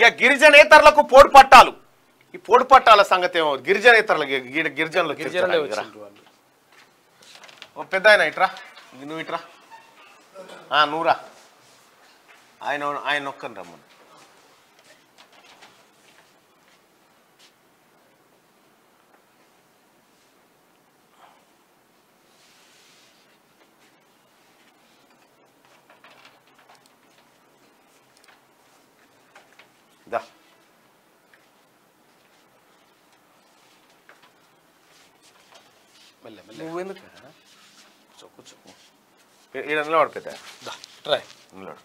ఇక గిరిజనేతరులకు పోడు పట్టాలు ఈ పోడు పట్టాల సంగతి ఏమో గిరిజనేతరులకు గిరి- గిరిజనులకు గిరిజనులే తెలుసా? వచ్చిండ్రు వాళ్ళు ఓ పెద్ద ఆయన ఇట్రా నువ్వు ఇట్రా ఆ, నువ్వురా ఆయన ఆయన ఒక్కని రమ్మను దా మెల్లె మెల్లె నువ్వెందుకు కూర్చో కూర్చో ఈడ నిలబడు పెద్ద దా ట్రై నిలబడు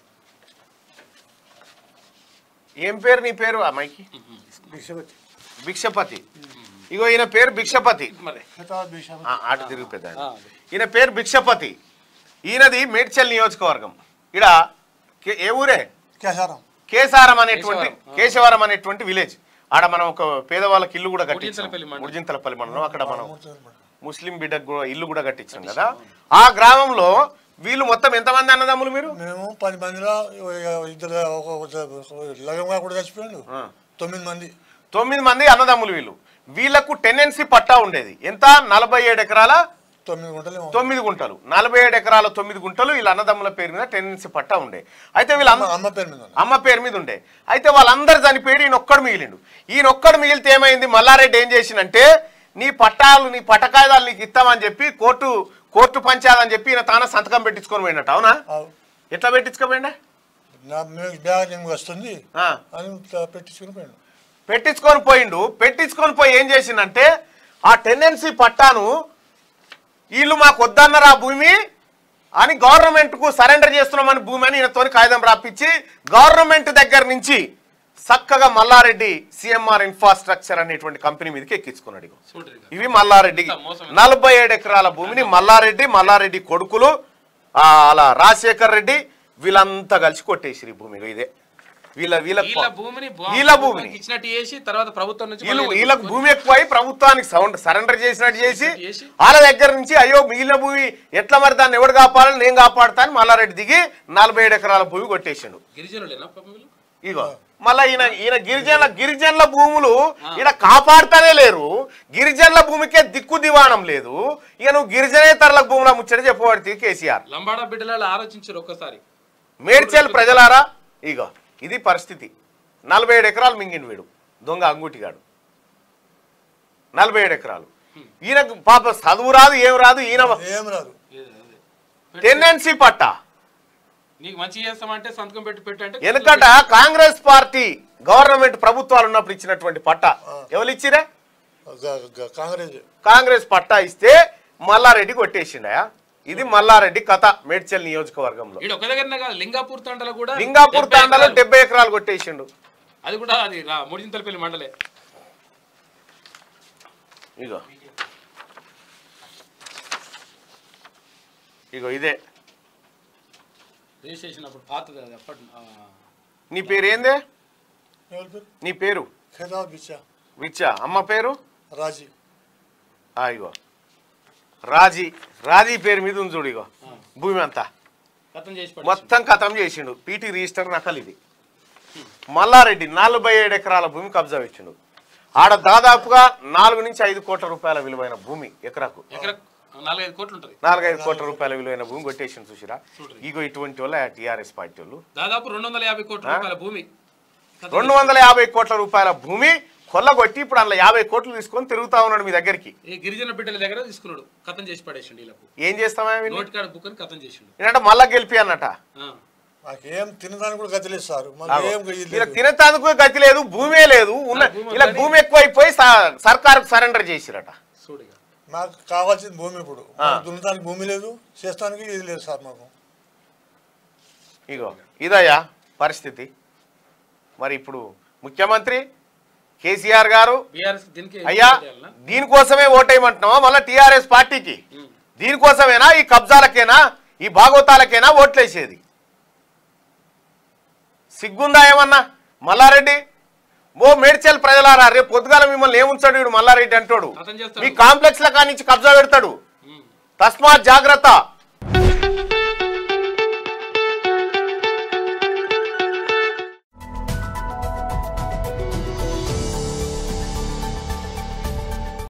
ఏం పేరు నీ పేరు ఆ మైకి భిక్షపతి భిక్షపతి ఇగో ఈయన పేరు భిక్షపతి మరి ఖతాబ్ భిక్షపతి ఆ, అటు తిరుగు పెద్ద ఆయన. ఆ, ఈయన పేరు భిక్షపతి ఈయనది మేడ్చల్ నియోజకవర్గం ఇడ కే- ఏ ఊరే కేసారం కేసారం అనేటువంటి కేశవరం, ఆ. కేశవరం అనేటువంటి విలేజ్ ఆడ మనం ఒక పేదవాళ్ళకి ఇల్లు కూడా కట్టించాం ముడిచింతలపల్లి మండలం. ముడిచింతలపల్లి మండలం అక్కడ మనం మూర్తి ముస్లిం బిడ్డకు కూడా ఇల్లు కూడా కట్టించాం కదా ఆ గ్రామంలో వీళ్ళు మొత్తం ఎంతమంది అన్నదమ్ములు మీరు మేము పది మందిలో ఇద్దరు ఒక లగంగా కూడా చచ్చిపోయాడు ఆ. తొమ్మిది మంది తొమ్మిది మంది అన్నదమ్ములు వీళ్ళు వీళ్ళకు టెండెన్సీ పట్టా ఉండేది ఎంత నలభై ఏడు ఎకరాల తొమ్మిది గుంటలు ఏమో. తొమ్మిది గుంటలు నలభై ఏడు ఎకరాల తొమ్మిది గుంటలు వీళ్ళ అన్నదమ్ముల పేరు మీద టెండెన్సీ పట్టా ఉండే అయితే వీళ్ళ అమ్మ అమ్మ పేరు మీద ఉంది. అమ్మ పేరు మీద ఉండే అయితే వాళ్ళందరూ చనిపోయి ఈయన ఒక్కడు మిగిలిండు ఈయన ఒక్కడు మిగిలితే ఏమైంది మల్లారెడ్డి ఏం చేసిందంటే నీ పట్టాలు నీ పట్టకాయదాలు నీకు ఇస్తామని చెప్పి కోర్టు కోర్టు పంచాలని చెప్పి ఈయన తాన సంతకం పెట్టించుకొని పోయినట్టు అవునా ఆవు. ఎట్లా పెట్టించుకోపోయిండే నా మేము బ్యాగ్ ఏమి వస్తుంది ఆ, అని ఇట్లా పెట్టించుకుని పోయాడు పెట్టించుకొని పోయిండు పెట్టించుకొని పోయి ఏం చేసిందంటే ఆ టెండెన్సీ పట్టాను వీళ్ళు మాకు వద్దన్నారు ఆ భూమి అని గవర్నమెంట్ కు సరెండర్ చేస్తున్నామని భూమి అని ఈయనతోని కాగితం రాపించి గవర్నమెంట్ దగ్గర నుంచి చక్కగా మల్లారెడ్డి సిఎంఆర్ ఇన్ఫ్రాస్ట్రక్చర్ అనేటువంటి కంపెనీ మీదకి ఎక్కించుకున్నాడు ఇగో. చూడరు ఇక. ఇవి మల్లారెడ్డి ఇంత మోసం. నలభై ఏడు ఎకరాల భూమిని మల్లారెడ్డి మల్లారెడ్డి కొడుకులు ఆ, అలా రాజశేఖర్ రెడ్డి వీళ్ళంతా కలిసి కొట్టేసిరు ఈ భూమి ఇగో ఇదే వీళ్ళ వీళ్ళ వీళ్ళ భూమిని బా- వీళ్ళ భూమిని ఇచ్చినట్టు చేసి తర్వాత ప్రభుత్వం నుంచి వీళ్ళు మళ్ళీ వీళ్ళకు భూమి ఎక్కువై ప్రభుత్వానికి సౌండ్ సరెండర్ చేసినట్టు చేసి చేసి? వాళ్ళ దగ్గర నుంచి అయ్యో మిగిలిన భూమి ఎట్లా మరి దాన్ని ఎవడు కాపాలని నేను కాపాడుతా అని మల్లారెడ్డి దిగి నలభై ఏడు ఎకరాల భూమి కొట్టేసిండు గిరిజనులేనా పాపం వీళ్ళు ఇగో మళ్ళా ఈయన ఈయన గిరిజనుల గిరిజనుల భూములు ఈయన కాపాడుతానే లేరు గిరిజనుల భూమికే దిక్కు దివాణం లేదు ఇక నువ్వు గిరిజనేతరుల భూముల ముచ్చట చెప్పబడితే కేసీఆర్ లంబాడా బిడ్డలలో ఆలోచించారు ఒక్కసారి మేడ్చల్ ప్రజలారా ఇగో ఇది పరిస్థితి నలభై ఏడు ఎకరాలు మింగిండు వీడు దొంగ అంగుటిగాడు నలభై ఏడు ఎకరాలు ఈయనకు పాప చదువు రాదు ఏం రాదు ఈయన ఏం రాదు ఏదో అదే. టెండెన్సీ పట్ట నీకు మంచి చేస్తామంటే సంతకం పెట్టి పెట్టు అంటే ఎందుకంట కాంగ్రెస్ పార్టీ గవర్నమెంట్ ప్రభుత్వాలు ఉన్నప్పుడు ఇచ్చినటువంటి పట్ట ఎవరు ఇచ్చిరే గ- గ- కాంగ్రెస్ కాంగ్రెస్ పట్టా ఇస్తే మల్లారెడ్డి కొట్టేసిండయా ఇది మల్లారెడ్డి కథ మేడ్చల్ నియోజకవర్గంలో ఈడ ఒక దగ్గరనే కాదు లింగాపూర్ తండలో కూడా లింగాపూర్ 70 తాండాలో ఎకరాలు. డెబ్బై ఎకరాలు కొట్టేసిండు అది కూడా అది రా ముడిచింతలపల్లి మండలే ఇగో ఇగో ఇదే రిజిస్ట్రేషన్ అప్పుడు పాతది అది అప్పటి ఆ, నీ పేరు ఏందే ఎవరి పేరు నీ పేరు ఖతాబ్ బిచ్చా విచ్చా అమ్మ పేరు రాజీ ఆ, ఇగో రాజీ రాజీ పేరు మీద ఉంది చూడు ఇగో భూమి అంతా కథం చేసి పడేసిండు. మొత్తం కథం చేసిండు పీటీ రిజిస్టర్ నకలు ఇది మల్లారెడ్డి నలభై ఏడు ఎకరాల భూమి కబ్జా పెట్టిండు ఆడ దాదాపుగా నాలుగు నుంచి ఐదు కోట్ల రూపాయల విలువైన భూమి ఎకరాకు ఎకరా నాలుగైదు కోట్లు ఉంటుంది నాలుగైదు కోట్ల రూపాయల విలువైన భూమి కొట్టేసిండు చూసిరా ఇగో ఇటువంటి వాళ్ళ టీఆర్ఎస్ పార్టీ వాళ్ళు దాదాపు రెండు వందల యాభై కోట్ల రూపాయల భూమి కథం రెండు వందల యాభై కోట్ల రూపాయల భూమి కొల్లగొట్టి ఇప్పుడు అందులో యాభై కోట్లు తీసుకొని తిరుగుతా ఉన్నాడు మీ దగ్గరికి ఈ గిరిజన బిడ్డల దగ్గర తీసుకున్నాడు కథం చేసి పడేసిండు వీళ్ళకు ఏం చేస్తామా నోటి కాడ బుక్ అని కథం చేసిండు ఏంటంటే మళ్ళా గెలిపి అన్నట ఆ. నాకేం తినడానికి కూడా గతి లేదు సార్ మళ్ళీ ఏం ఇది ఇలా లేదు. తినటానికి గతి లేదు భూమే లేదు ఉన్న ఆ, భూమి ఇలా ఉందని- భూమి ఎక్కువైపోయి స- సర్కారుకు సరెండర్ చేసిరట చూడిగా మాకు కావాల్సింది భూమి ఇప్పుడు మాకు దున్నడానికి భూమి లేదు చేస్తానికి ఇది లేదు సార్ మాకు ఇగో ఇదయ్యా పరిస్థితి మరి ఇప్పుడు ముఖ్యమంత్రి కేసీఆర్ గారు బీఆర్ఎస్ దీనికి అయ్యా చేయాలనా? దీనికోసమే ఓటేయమంటున్నావా మళ్ళీ టీఆర్ఎస్ పార్టీకి ఉమ్. దీనికోసమేనా ఈ కబ్జాలకేనా ఈ భాగవతాలకేనా ఓట్లేసేది సిగ్గుందా ఏమన్నా మల్లారెడ్డి ఓ మేడ్చల్ ప్రజలారా రేపు పొద్దుగాల మిమ్మల్ని ఏముంచాడు వీడు మల్లారెడ్డి అంటాడు అతను చేస్తాడు. మీ కాంప్లెక్స్ ల కానించి కబ్జా పెడతాడు ఉమ్. తస్మాత్ జాగ్రత్త